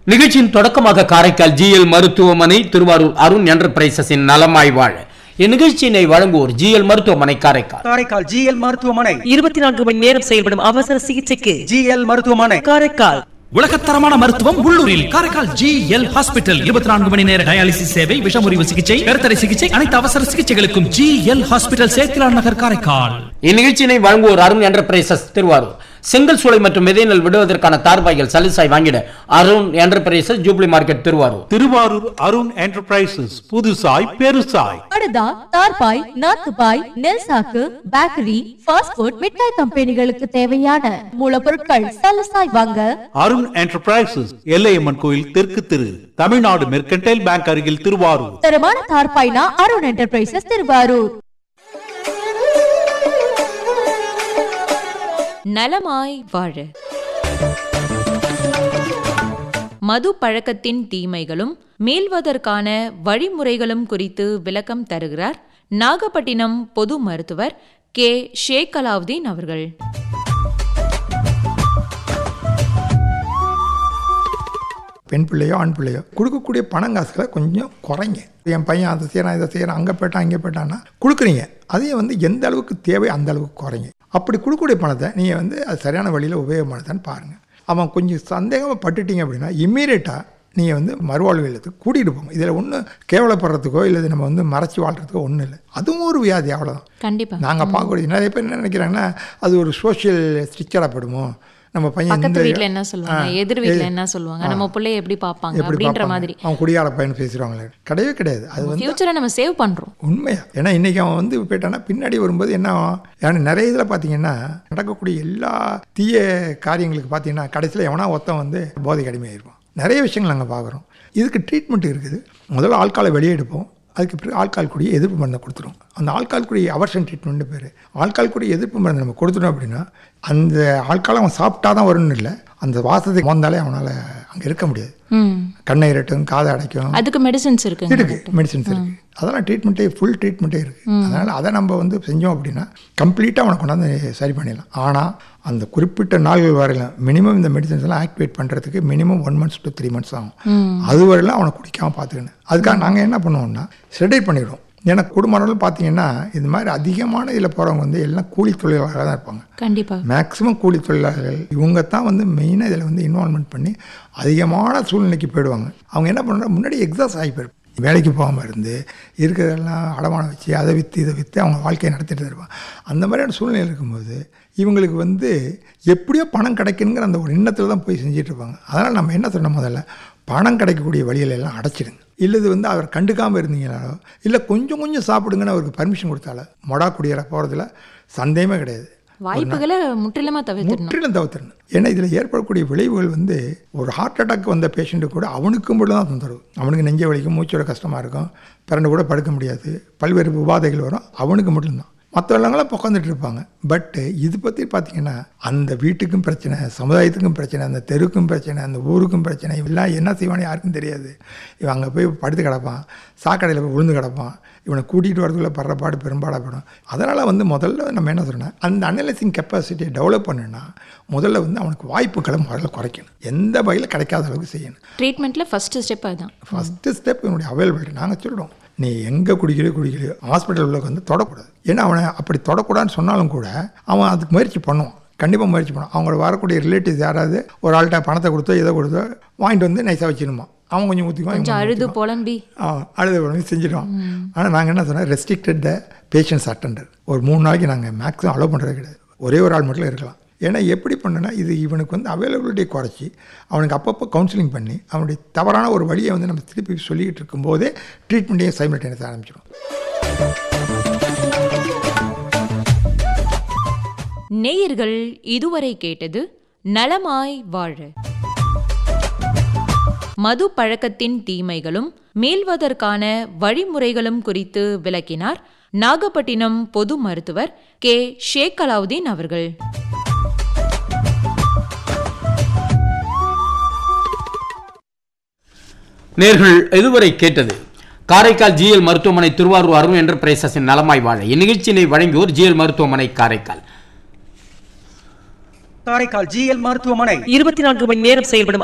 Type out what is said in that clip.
நிகழ்ச்சியின் தொடக்கமாக காரைக்கால் ஜிஎல் மருத்துவமனை திருவாரூர் அருண் என்டர்பிரைசஸின் நலமாய் வாழ இந்நிகழ்ச்சியினை வழங்குவோர் ஜிஎல் மருத்துவமனை காரைக்கால் காரைக்கால் ஜிஎல் மருத்துவமனை இருபத்தி நான்கு மணி நேரம் செயல்படும் அவசர சிகிச்சைக்கு ஜிஎல் மருத்துவமனை காரைக்கால் உலகத்தரமான மருத்துவம் உள்ளூரில் காரைக்கால் ஜி எல் ஹாஸ்பிட்டல் இருபத்தி நான்கு மணி நேர டயாலிசிஸ் சேவை விஷமுறிவு சிகிச்சை கருத்தடை சிகிச்சை அனைத்து அவசர சிகிச்சைகளுக்கும் ஜி எல் ஹாஸ்பிட்டல் சேத்திலான் நகர் காரைக்கால் இந்நிகழ்ச்சியினை வழங்குவோர் அருண் என்டர்பிரைசஸ் திருவாரூர் செங்கல் சூளை மற்றும் விதைநெல் விடுவதற்கான தார்பாய்கள் சலுசாய் வாங்கிட Arun enterprises jubilee market Thiruvarur Thiruvarur Arun enterprises புதுசாய் பெருசாய் படுதா தார்பாய் நாத்துபாய் நெல் சாக்கு பேக்கரி ஃபாஸ்ட் ஃபுட் மிட்டாய் கம்பெனிகளுக்கு தேவையான மூலப்பொருட்கள் சலசாய் வாங்க அருண் என்டர்பிரைசஸ் எல்லையம்மன் கோயில் தெற்கு திரு தமிழ்நாடு மெர்கன்டைல் பேங்க் அருகில் திருவாரூர் தரமான தார்பாய்னா அருண் என்டர்பிரைசஸ் திருவாரூர் நலமாய் வாழ மது பழக்கத்தின் தீமைகளும் மீள்வதற்கான வழிமுறைகளும் குறித்து விளக்கம் தருகிறார் நாகப்பட்டினம் பொது மருத்துவர் கே ஷேக் அலாவுதீன் அவர்கள் பெண் பிள்ளையோ ஆண் பிள்ளையோ கொடுக்கக்கூடிய பணம் காசுகளை கொஞ்சம் குறைங்க என் பையன் அதை செய்கிறான் இதை செய்கிறான் அங்கே போயிட்டான் இங்கே போயிட்டான்னா கொடுக்குறீங்க அதையும் வந்து எந்த அளவுக்கு தேவை அந்த அளவுக்கு குறைங்க அப்படி கொடுக்கக்கூடிய பணத்தை நீங்கள் வந்து அது சரியான வழியில் உபயோகமானதான்னு பாருங்கள் அவன் கொஞ்சம் சந்தேகமாக பட்டுட்டீங்க அப்படின்னா இம்மீடியட்டாக நீங்கள் வந்து மறுவாழ்வு இல்லத்துக்கு கூட்டிகிட்டு போங்க இதில் ஒன்றும் கேவலப்படுறதுக்கோ இல்லை நம்ம வந்து மறைச்சி வாழ்கிறதுக்கோ ஒன்றும் இல்லை அதுவும் ஒரு வியாதி அவ்வளோதான் கண்டிப்பா நாங்கள் பார்க்கக்கூடிய நிறைய பேர் என்ன நினைக்கிறாங்கன்னா அது ஒரு சோஷியல் ஸ்ட்ரிக்சராக படுமோ நம்ம பையன் பக்கத்து இந்த- வீட்ல என்ன சொல்லுவாங்க ஆ, எதிர் வீட்ல எது- என்ன சொல்லுவாங்க ஆ. நம்ம பிள்ளைய எப்படி பார்ப்பாங்க எப்படி அப்படின்ற பார்ப்பாங்க? மாதிரி அவன் குடியார பையன் பேசுகிறாங்களே கிடையவே கிடையாது அது வந்து ஃபியூச்சரை நம்ம சேவ் பண்றோம் உண்மையா ஏன்னா இன்றைக்கி அவன் வந்து போயிட்டான்னா பின்னாடி வரும்போது என்ன ஆகும்? ஏன்னா நிறைய இதில் பார்த்தீங்கன்னா நடக்கக்கூடிய எல்லா தீய காரியங்களுக்கு பார்த்தீங்கன்னா கடைசியில் எவனா ஒருத்தன் வந்து போதை அடிமையாயிருப்பான் நிறைய விஷயங்கள் நாங்கள் பார்க்குறோம் இதுக்கு ட்ரீட்மெண்ட் இருக்குது முதல்ல ஆட்காலை வெளியே எடுப்போம் அதுக்கு பிறகு ஆட்கால் கூடிய எதிர்ப்பு மருந்தை கொடுத்துரும் அந்த ஆட்கால் கூடிய அவர்ஷன் ட்ரீட்மெண்ட் பேர் ஆட்கால் கூடிய எதிர்ப்பு மருந்து நம்ம கொடுத்துட்டோம் அப்படின்னா அந்த ஆட்கால் அவன் சாப்பிட்டா தான் வரும்னு இல்லை அந்த வாசத்தை மோந்தாலே அவனால் அங்கே இருக்க முடியாது ம் கண்ணை இரட்டும் காதை அடைக்கும் அதுக்கு மெடிசின்ஸ் இருக்குங்க இருக்கு மெடிசின்ஸ் இருக்கு அதெல்லாம் ட்ரீட்மெண்ட்டே ஃபுல் ட்ரீட்மெண்ட்டே இருக்கு அதனால அதை நம்ம வந்து செஞ்சோம் அப்படின்னா கம்ப்ளீட்டாக அவனை கொண்டாந்து சரி பண்ணிடலாம் ஆனால் அந்த குறிப்பிட்ட நாள்கள் வரையில மினிமம் இந்த மெடிசன்ஸ் எல்லாம் ஆக்டிவேட் பண்ணுறதுக்கு minimum one months two three months ஆகும் அது வரையிலும் அவனை குடிக்காம பார்த்துக்கணும் அதுக்காக நாங்கள் என்ன பண்ணுவோம்னா செடைட் பண்ணிடுவோம் ஏன்னா குடும்பம் பார்த்தீங்கன்னா இது மாதிரி அதிகமான இதில் போகிறவங்க வந்து எல்லாம் கூலி தொழிலாளர்களாக தான் இருப்பாங்க கண்டிப்பா மேக்ஸிமம் கூலி தொழிலாளர்கள் இவங்க தான் வந்து மெயினாக இதில் வந்து இன்வால்மெண்ட் பண்ணி அதிகமான சூழ்நிலைக்கு போயிடுவாங்க அவங்க என்ன பண்ணுறாங்க முன்னாடி எக்ஸாஸ் ஆகி போயிருப்பாங்க வேலைக்கு போகாமல் இருந்து இருக்கிறதெல்லாம் அடமானம் வச்சு அதை விற்று இதை விற்று அவங்க வாழ்க்கையை நடத்திட்டு இருப்பாங்க அந்த மாதிரியான சூழ்நிலை இருக்கும்போது இவங்களுக்கு வந்து எப்படியோ பணம் கிடைக்குங்கிற அந்த ஒரு எண்ணத்தில் தான் போய் செஞ்சுட்டு இருப்பாங்க அதனால் நம்ம என்ன சொன்ன முதல்ல பணம் கிடைக்கக்கூடிய வழிகளை எல்லாம் அடைச்சிடுங்க இல்லை இது வந்து அவர் கண்டுக்காமல் இருந்தீங்கனாலோ இல்லை கொஞ்சம் கொஞ்சம் சாப்பிடுங்கன்னு அவருக்கு பர்மிஷன் கொடுத்தால மொடா குடியேற போகிறதுல சந்தேகமே கிடையாது வாய்ப்புகளை முற்றிலுமா தவிர்த்திடணும் முற்றிலும் தவிர்த்திடணும் ஏன்னா இதில் ஏற்படக்கூடிய விளைவுகள் வந்து ஒரு ஹார்ட் அட்டாக் வந்த பேஷண்ட்டு கூட அவனுக்கும் மட்டும் தான் தொந்தரவு அவனுக்கு நெஞ்ச வலிக்கும் மூச்சோட கஷ்டமாக இருக்கும் பிறண்டு கூட படுக்க முடியாது பல்வேறு உபாதைகள் வரும் அவனுக்கு மட்டும்தான் மற்றவங்களாம் உட்காந்துட்டு இருப்பாங்க பட்டு இது பற்றி பார்த்தீங்கன்னா அந்த வீட்டுக்கும் பிரச்சனை சமுதாயத்துக்கும் பிரச்சனை அந்த தெருவுக்கும் பிரச்சனை அந்த ஊருக்கும் பிரச்சனை எல்லாம் என்ன செய்வான்னு யாருக்கும் தெரியாது இவன் அங்கே போய் படுத்து கிடப்பான் சாக்கடையில் போய் விழுந்து கிடப்பான் இவனை கூட்டிகிட்டு வரதுக்குள்ள படுற பாடு பெரும்பாடாக அதனால் வந்து முதல்ல நம்ம என்ன சொல்கிறோன்னா அந்த அனலைசிங் கெப்பாசிட்டியை டெவலப் பண்ணுன்னா முதல்ல வந்து அவனுக்கு வாய்ப்புகளை முதல்ல குறைக்கணும் எந்த வகையில் கிடைக்காத அளவுக்கு செய்யணும் ட்ரீட்மெண்ட்ல ஃபர்ஸ்ட் ஸ்டெப் அதுதான் ஃபஸ்ட்டு ஸ்டெப் என்னுடைய அவைலபிலிட்டி நாங்கள் சொல்கிறோம் நீ எங்கே குடிக்கலையோ குடிக்கலையோ ஹாஸ்பிட்டல் உள்ள வந்து தொடக்கூடாது ஏன்னா அவனை அப்படி தொடக்கூடாதுன்னு சொன்னாலும் கூட அவன் அதுக்கு முயற்சி பண்ணுவான் கண்டிப்பாக முயற்சி பண்ணுவான் அவங்களோட வரக்கூடிய ரிலேட்டிவ்ஸ் யாராவது ஒரு ஆள்கிட்ட பணத்தை கொடுத்தோ இதை கொடுத்தோ வாங்கிட்டு வந்து நைஸாக வச்சிருமா அவன் கொஞ்சம் ஊற்றிக்குவான் கொஞ்சம் இவன் அழுது ஊத்திக்குவான். புலம்பி ஆ அழுது உடனே செஞ்சிடுவோம் ஆனால் நாங்கள் என்ன சொன்னோம் ரெஸ்ட்ரிக்டட் த பேஷன்ஸ் அட்டண்டர் ஒரு மூணு நாளைக்கு நாங்கள் மேக்ஸிமம் அலோவ் பண்ணுறது கிடையாது ஒரே ஒரு ஆள் மட்டும் இருக்கலாம் ஏன்னா எப்படி பண்ணுன்னா இது இவனுக்கு வந்து அவைலபிலிட்டியை குறைச்சி அவனுக்கு அப்பப்போ கவுன்சிலிங் பண்ணி அவனுடைய தவறான ஒரு வழியை வந்து நம்ம திருப்பி சொல்லிக்கிட்டு இருக்கும்போதே ட்ரீட்மெண்ட்டையும் சைமல்டேனியஸ் ஆரம்பிச்சிடும் நேயர்கள் இதுவரை கேட்டது நலமாய் வாழ மது பழக்கத்தின் தீமைகளும் மீள்வதற்கான வழிமுறைகளும் குறித்து விளக்கினார் நாகப்பட்டினம் பொது மருத்துவர் கே ஷேக் அலாவுதீன் அவர்கள் நேர்கள் இதுவரை கேட்டது காரைக்கால் ஜிஎல் மருத்துவமனை திருவாரூர் அருண் என்டர்பிரைசஸின் நலமாய் வாழ இந்நிகழ்ச்சியினை வழங்குவோர் ஜிஎல் மருத்துவமனை காரைக்கால் காரைக்கால் ஜிஎல் மருத்துவமனை இருபத்தி நான்கு மணி நேரம் செயல்படும்